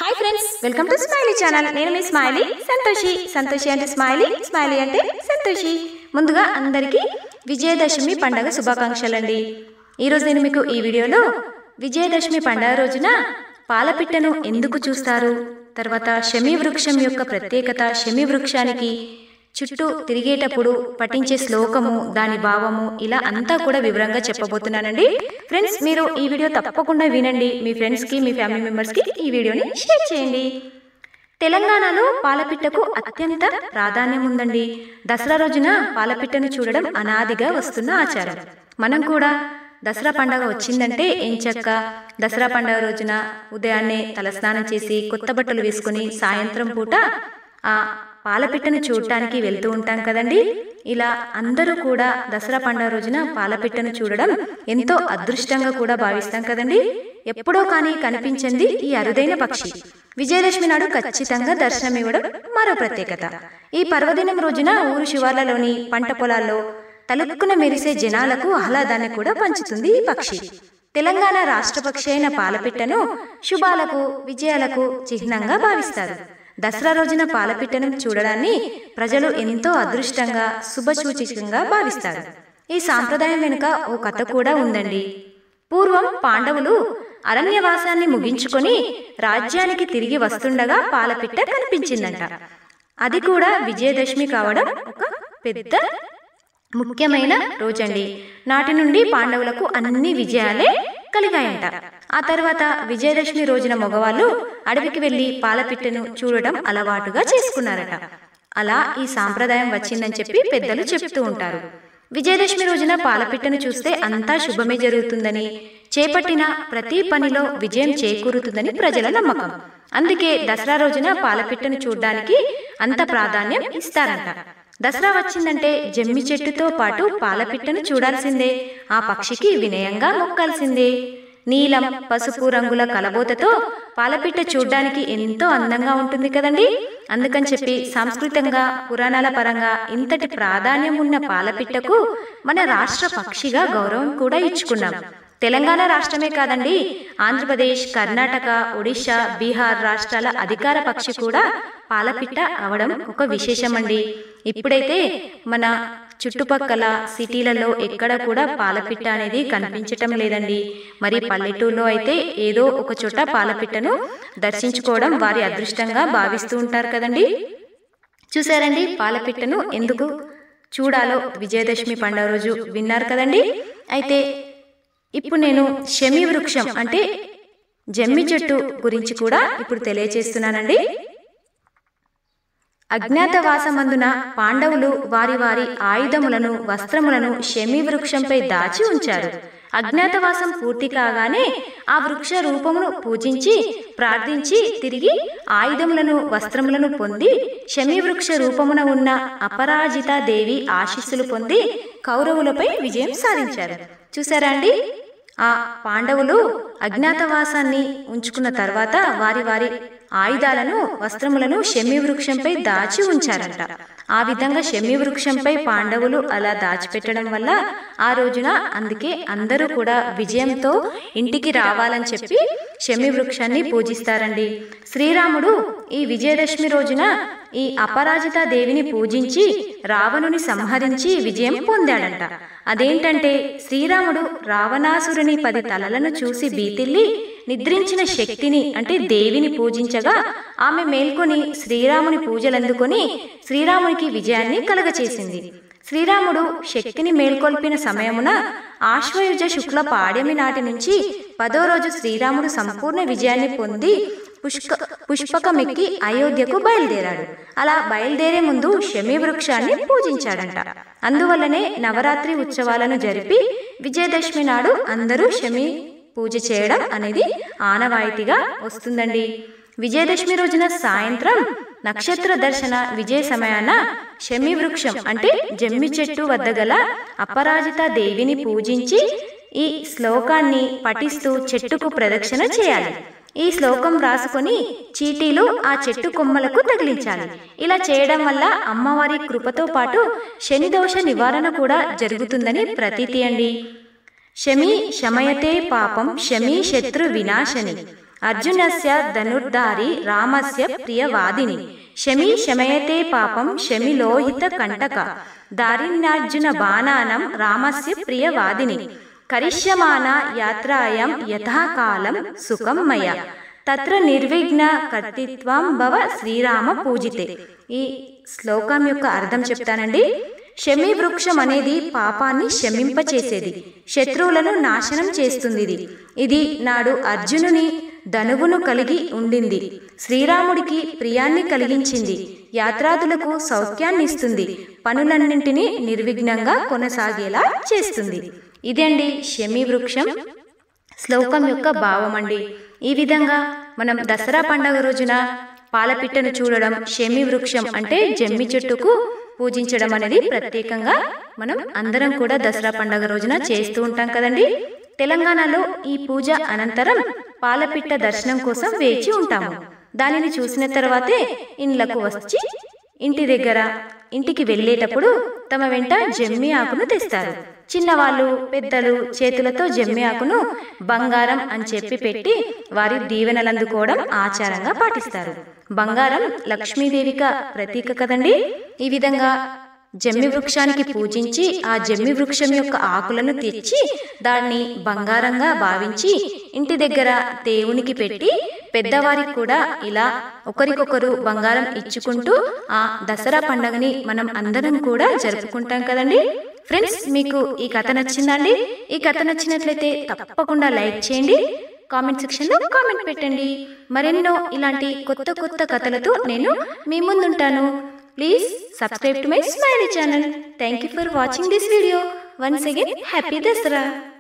hi friends welcome to Smiley channel నేను మీ smiley Santoshi Santoshi అంటే స్మైలీ స్మైలీ అంటే సంతోషి ముందుగా అందరికీ విజయదశమి పండగ శుభాకాంక్షలండి ఈరోజు నేను మీకు ఈ వీడియోలో విజయదశమి పండగ రోజున పాలపిట్టను ఎందుకు చూస్తారు తర్వాత శమి వృక్షం యొక్క ప్రత్యేకత శమి వృక్షానికి చుట్టూ తిరిగేటప్పుడు పఠించే శ్లోకము దాని భావము ఇలా అంతా కూడా వివరంగా చెప్పబోతున్నానండి ఫ్రెండ్స్ మీరు ఈ వీడియో తప్పకుండా వినండి మీ ఫ్రెండ్స్కి మీ ఫ్యామిలీ మెంబర్స్కి ఈ వీడియోని షేర్ చేయండి తెలంగాణలో పాలపిట్టకు అత్యంత ప్రాధాన్యం ఉందండి దసరా రోజున పాలపిట్టను చూడడం అనాదిగా వస్తున్న ఆచారం మనం కూడా దసరా పండగ వచ్చిందంటే ఎంచక్క దసరా పండగ రోజున ఉదయాన్నే తలస్నానం చేసి కొత్త బట్టలు వేసుకుని సాయంత్రం పూట ఆ పాలపిట్టను చూడటానికి వెళ్తూ ఉంటాం కదండి ఇలా అందరూ కూడా దసరా పండుగ రోజున పాలపిట్టను చూడడం ఎంతో అదృష్టంగా కూడా భావిస్తాం కదండి ఎప్పుడో కానీ కనిపించింది ఈ అరుదైన పక్షి విజయదశమి నాడు ఖచ్చితంగా దర్శనం ఇవ్వడం మరో ప్రత్యేకత ఈ పర్వదినం రోజున ఊరు శివార్లలోని పంట పొలాల్లో తలుక్కున మెరిసే జనాలకు ఆహ్లాదాన్ని కూడా పంచుతుంది ఈ పక్షి తెలంగాణ రాష్ట్ర పక్షి అయిన పాలపిట్టను శుభాలకు విజయాలకు చిహ్నంగా భావిస్తారు దసరా రోజున పాలపిట్టను చూడడాన్ని ప్రజలు ఎంతో అదృష్టంగా శుభసూచకంగా భావిస్తారు ఈ సాంప్రదాయం వెనుక ఓ కథ కూడా ఉందండి పూర్వం పాండవులు అరణ్యవాసాన్ని ముగించుకొని రాజ్యానికి తిరిగి వస్తుండగా పాలపిట్ట కనిపించిందంట అది కూడా విజయదశమి కావడం ఒక పెద్ద ముఖ్యమైన రోజండి నాటి నుండి పాండవులకు అన్ని విజయాలే కలిగాయంట ఆ తర్వాత విజయదశమి రోజున మగవాళ్ళు అడవికి వెళ్లి పాలపిట్టను చూడడం అలవాటుగా చేసుకున్నారట అలా ఈ సాంప్రదాయం వచ్చిందని చెప్పి పెద్దలు చెప్తూ ఉంటారు విజయదశమి రోజున పాలపిట్టను చూస్తే అంతా శుభమే జరుగుతుందని చేపట్టిన ప్రతి పనిలో విజయం చేకూరుతుందని ప్రజల నమ్మకం అందుకే దసరా రోజున పాలపిట్టను చూడడానికి అంత ప్రాధాన్యం ఇస్తారంట దసరా వచ్చిందంటే జమ్మి చెట్టుతో పాటు పాలపిట్టను చూడాల్సిందే ఆ పక్షికి వినయంగా మొక్కాల్సిందే నీలం పసుపు రంగుల కలబోతతో పాలపిట్ట చూడ్డానికి ఎంతో అందంగా ఉంటుంది కదండి అందుకని చెప్పి సాంస్కృతికంగా పురాణాల పరంగా ఇంతటి ప్రాధాన్యం ఉన్న పాలపిట్టకు మన రాష్ట్ర పక్షిగా గౌరవం కూడా ఇచ్చుకున్నాం తెలంగాణ రాష్ట్రమే కాదండి ఆంధ్రప్రదేశ్ కర్ణాటక ఒడిశా బీహార్ రాష్ట్రాల అధికార పక్షి కూడా పాలపిట్ట అవడం ఒక విశేషమండి ఇప్పుడైతే మన చుట్టుపక్కల సిటీలలో ఎక్కడ కూడా పాలపిట్ట అనేది కనిపించటం లేదండి మరి పల్లెటూరులో అయితే ఏదో ఒక చోట పాలపిట్టను దర్శించుకోవడం వారి అదృష్టంగా భావిస్తూ ఉంటారు కదండి చూసారండి పాలపిట్టను ఎందుకు చూడాలో విజయదశమి పండుగ రోజు విన్నారు కదండి అయితే ఇప్పుడు నేను శమి వృక్షం అంటే జమ్మి చెట్టు గురించి కూడా ఇప్పుడు తెలియచేస్తున్నానండి అజ్ఞాతవాసమందున పాండవులు వారి వారి ఆయుధములను వస్త్రములను శమి వృక్షంపై దాచి ఉంచారు అజ్ఞాతవాసం పూర్తి కాగానే ఆ వృక్ష రూపమును పూజించి ప్రార్థించి తిరిగి ఆయుధములను వస్త్రములను పొంది శమి వృక్ష రూపమున ఉన్న అపరాజిత దేవి ఆశీస్సులు పొంది కౌరవులపై విజయం సాధించారు చూసారా అండి ఆ పాండవులు అజ్ఞాతవాసాన్ని ఉంచుకున్న తర్వాత వారి వారి ఆయుధాలను వస్త్రములను శమి వృక్షంపై దాచి ఉంచారంట ఆ విధంగా శమి వృక్షంపై పాండవులు అలా దాచిపెట్టడం వల్ల ఆ రోజున అందుకే అందరూ కూడా విజయంతో ఇంటికి రావాలని చెప్పి శమి వృక్షాన్ని పూజిస్తారండి శ్రీరాముడు ఈ విజయదశమి రోజున ఈ అపరాజిత దేవిని పూజించి రావణుని సంహరించి విజయం పొందాడంట అదేంటంటే శ్రీరాముడు రావణాసురుని పది తలలను చూసి బీతిల్లి నిద్రించిన శక్తిని అంటే దేవిని పూజించగా ఆమె మేల్కొని శ్రీరాముని పూజలందుకొని శ్రీరామునికి విజయాన్ని కలగచేసింది శ్రీరాముడు శక్తిని మేల్కొల్పిన సమయమున ఆశ్వయుజ శుక్ల పాడ్యమి నాటి నుంచి పదో రోజు శ్రీరాముడు సంపూర్ణ విజయాన్ని పొంది పుష్క పుష్పకమెక్కి అయోధ్యకు బయలుదేరాడు అలా బయలుదేరే ముందు శమి వృక్షాన్ని పూజించాడంట అందువల్లనే నవరాత్రి ఉత్సవాలను జరిపి విజయదశమి నాడు అందరూ శమి పూజ చేయడం అనేది ఆనవాయితీగా వస్తుందండి విజయదశమి రోజున సాయంత్రం నక్షత్ర దర్శన విజయ సమయాన శమి వృక్షం అంటే జమ్మి చెట్టు వద్ద గల అపరాజిత దేవిని పూజించి ఈ శ్లోకాన్ని పఠిస్తూ చెట్టుకు ప్రదక్షిణ చేయాలి ఈ శ్లోకం రాసుకొని చీటీలు ఆ చెట్టు కొమ్మలకు తగిలించాలి ఇలా చేయడం వల్ల అమ్మవారి కృపతో పాటు శనిదోష నివారణ కూడా జరుగుతుందని ప్రతీతి అండి శమి శమయతే పాపం శమి శత్రు వినాశని అర్జునస్య ధనుర్ధారి రామస్య ప్రియవాదిని శమి శమయతే పాపం శమి లోహిత కంటక దారిణ్యార్జున బాణానం రామస్య ప్రియవాదిని కరిష్యమాన యాత్రాయం యథాకాలం సుఖం మయ తత్ర నిర్విఘ్న కర్తృత్వం భవ శ్రీరామ పూజితే ఈ శ్లోకం యొక్క అర్థం చెప్తానండి శమి వృక్షం అనేది పాపాన్ని శమింపచేసేది శత్రువులను నాశనం చేస్తుంది ఇది ఇది నాడు అర్జునుని ధనువును కలిగి ఉండింది శ్రీరాముడికి ప్రియాన్ని కలిగించింది యాత్రాదులకు సౌఖ్యాన్ని ఇస్తుంది పనులన్నింటినీ నిర్విఘ్నంగా కొనసాగేలా చేస్తుంది ఇదండి శమి వృక్షం శ్లోకం యొక్క భావం అండి ఈ విధంగా మనం దసరా పండగ రోజున పాలపిట్టను చూడడం శమి వృక్షం అంటే జమ్మి చెట్టుకు పూజించడం అనేది ప్రత్యేకంగా మనం అందరం కూడా దసరా పండగ రోజున చేస్తూ ఉంటాం కదండి తెలంగాణలో ఈ పూజ అనంతరం పాలపిట్ట దర్శనం కోసం వేచి ఉంటాము దానిని చూసిన తర్వాతే ఇండ్లకు వచ్చి ఇంటి దగ్గర ఇంటికి వెళ్ళేటప్పుడు తమ వెంట జమ్మి ఆకును తెస్తారు చిన్నవాళ్ళు పెద్దలు చేతులతో జమ్మి ఆకును బంగారం అని చెప్పి పెట్టి వారి దీవెనలు అందుకోవడం ఆచారంగా పాటిస్తారు బంగారం లక్ష్మీదేవిక ప్రతీక కదండి ఈ విధంగా జమ్మి వృక్షానికి పూజించి ఆ జమ్మి వృక్షం యొక్క ఆకులను తెచ్చి దాన్ని బంగారంగా భావించి ఇంటి దగ్గర దేవునికి పెట్టి పెద్దవారికి కూడా ఇలా ఒకరికొకరు బంగారం ఇచ్చుకుంటూ ఆ దసరా పండగని మనం అందరం కూడా జరుపుకుంటాం కదండి ఫ్రెండ్స్ మీకు ఈ కథ నచ్చిందండి ఈ కథ నచ్చినట్లయితే తప్పకుండా లైక్ చేయండి కామెంట్ సెక్షన్లో కామెంట్ పెట్టండి మరెన్నో ఇలాంటి కొత్త కొత్త కథలతో నేను మీ ముందుంటాను please subscribe to my Smiley channel thank you for watching this video once again happy Dasara